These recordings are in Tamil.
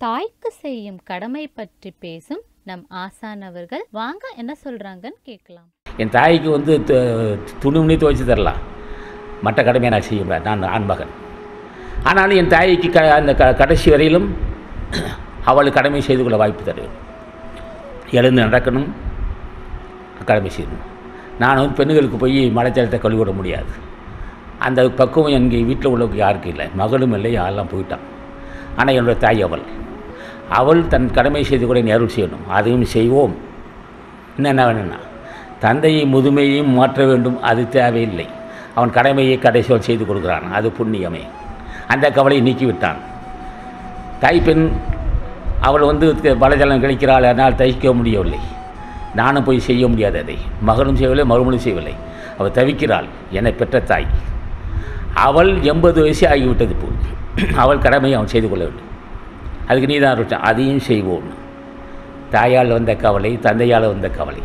தாய்க்கு செய்யும் கடமை பற்றி பேசும் நம் ஆசான் அவர்கள் வாங்க என்ன சொல்றாங்கன்னு கேட்கலாம் என் தாய்க்கு வந்து து- துணிமணி துவைச்சு தரலாம் மற்ற கடமையை நான் செய்ய முடியாது நான் ஆண்மகன் ஆனாலும் என் தாய்க்கு க அந்த க கடைசி வரையிலும் அவள் கடமை செய்து கொள்ள வாய்ப்பு தருவேன் எழுந்து நடக்கணும் கடமை செய்யணும் நான் வந்து பெண்களுக்கு போய் மலைச்சாலத்தை கழுவிட முடியாது அந்த பக்குவம் எங்கள் வீட்டில் உள்ளவங்க யாருக்கும் இல்லை மகளும் இல்லை யாரெல்லாம் போயிட்டான் ஆனால் என்னுடைய தாய் அவள் அவள் தன் கடமை செய்து கூட நீ அருள் செய்யணும் அதையும் செய்வோம் இன்னும் என்ன வேணும்னா தந்தையை முதுமையையும் மாற்ற வேண்டும் அது தேவையில்லை அவன் கடமையை கடைசியில் செய்து கொடுக்குறான் அது புண்ணியமே அந்த கவலையை நீக்கிவிட்டான் தாய் பெண் அவள் வந்து வலைஜலம் கிடைக்கிறாள் அதனால் தைக்க முடியவில்லை நானும் போய் செய்ய முடியாது அதை மகனும் செய்யவில்லை மறுமனும் செய்யவில்லை அவள் தவிக்கிறாள் என்னை பெற்ற தாய் அவள் எண்பது வயசு ஆகிவிட்டது இப்போ அவள் கடமையை அவன் செய்து கொள்ள வேண்டும் அதுக்கு நீ தான் அருள் அதையும் செய்வோம் தாயால் வந்த கவலை தந்தையால் வந்த கவலை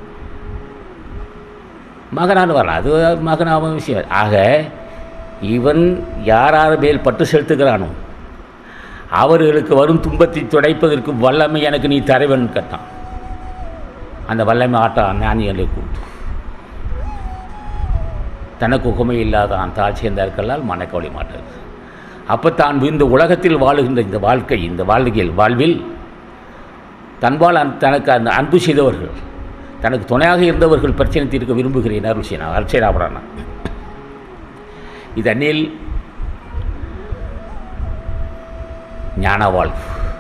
மகனால் வரலாம் அது மகனாக விஷயம் ஆக இவன் யார் யார் மேல் பட்டு செலுத்துகிறானோ அவர்களுக்கு வரும் துன்பத்தை துடைப்பதற்கு வல்லமை எனக்கு நீ தரவேன்னு கேட்டான் அந்த வல்லமை ஆட்டம் ஞானிகளை கூட்டு தனக்கு உகமை இல்லாதான் தாழ் சேர்ந்தார்களால் மனக்கவலை மாட்டது அப்போ தான் இந்த உலகத்தில் வாழுகின்ற இந்த வாழ்க்கை இந்த வாழ்க்கையில் வாழ்வில் தன்பால் அன் தனக்கு அந்த அன்பு செய்தவர்கள் தனக்கு துணையாக இருந்தவர்கள் பிரச்சனை தீர்க்க விரும்புகிறேன் அருள் செய்யணும் அருள் செய்யறான் இதனில் ஞான வாழ்வு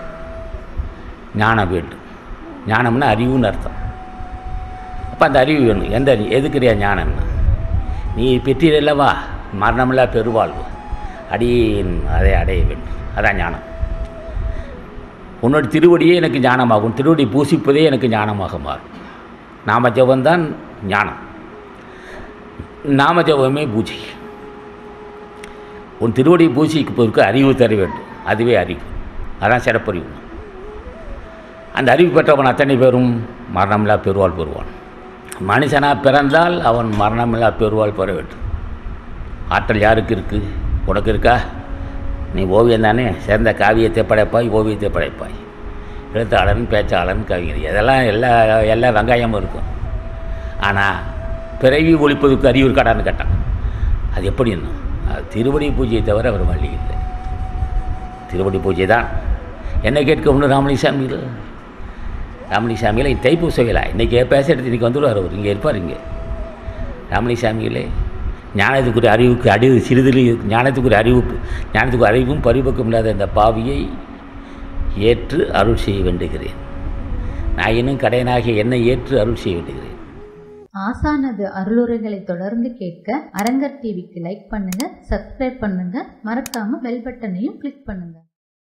ஞானம் வேண்டும் ஞானம்னா அறிவுன்னு அர்த்தம் அப்போ அந்த அறிவு வேணும் எந்த அறிவு எதுக்குறியா ஞானம்னா நீ பெற்றீரல்லவா மரணமில்லா பெருவாழ்வு அடியேன் அதை அடைய வேண்டும் அதான் ஞானம் உன்னோட திருவடியே எனக்கு ஞானமாகும் திருவடி பூசிப்பதே எனக்கு ஞானமாக மாறும் நாம ஜபம்தான் ஞானம் நாம ஜபமே பூஜை உன் திருவடி பூஜைக்கு அறிவு தர வேண்டும் அதுவே அறிவு அதான் சிறப்பறிவு அந்த அறிவு பெற்றவன் அத்தனை பேரும் மரணமில்லா பெருவாள் பெறுவான் மனுஷனாக பிறந்தால் அவன் மரணமில்லா பெருவாள் பெற வேண்டும் ஆற்றல் யாருக்கு இருக்குது உனக்கு இருக்கா நீ ஓவியம் தானே சிறந்த காவியத்தை படைப்பாய் ஓவியத்தை படைப்பாய் எழுத்தாளன் பேச்சாளன் கவிஞர் இதெல்லாம் எல்லா எல்லா வெங்காயமும் இருக்கும் ஆனால் பிறவி ஒழிப்பதற்கு அறிவு இருக்காடான்னு கேட்டான் அது எப்படின்னா அது திருவடி பூஜையை தவிர அவர் வழி இல்லை திருவடி பூஜை தான் என்ன கேட்க ஒன்று ராமலிசாமியில் ராமலிசாமியில் தைப்பூச விழா இன்றைக்கி பேசுகிறது இன்றைக்கி வந்துடுவார் அவர் இங்கே இருப்பார் இங்கே ராமலிசாமியிலே ஞானத்துக்குரிய அறிவுக்கு அறிவு சிறிதில் ஞானத்துக்குரிய அறிவு ஞானத்துக்கு அறிவும் பரிபக்கம் இல்லாத இந்த பாவியை ஏற்று அருள் செய்ய வேண்டுகிறேன் நான் இன்னும் கடையனாகிய என்னை ஏற்று அருள் செய்ய வேண்டுகிறேன் ஆசானது அருளுரைகளை தொடர்ந்து கேட்க அரங்கர் டிவிக்கு லைக் பண்ணுங்க சப்ஸ்கிரைப் பண்ணுங்க மறக்காம பெல் பட்டனையும் கிளிக் பண்ணுங்க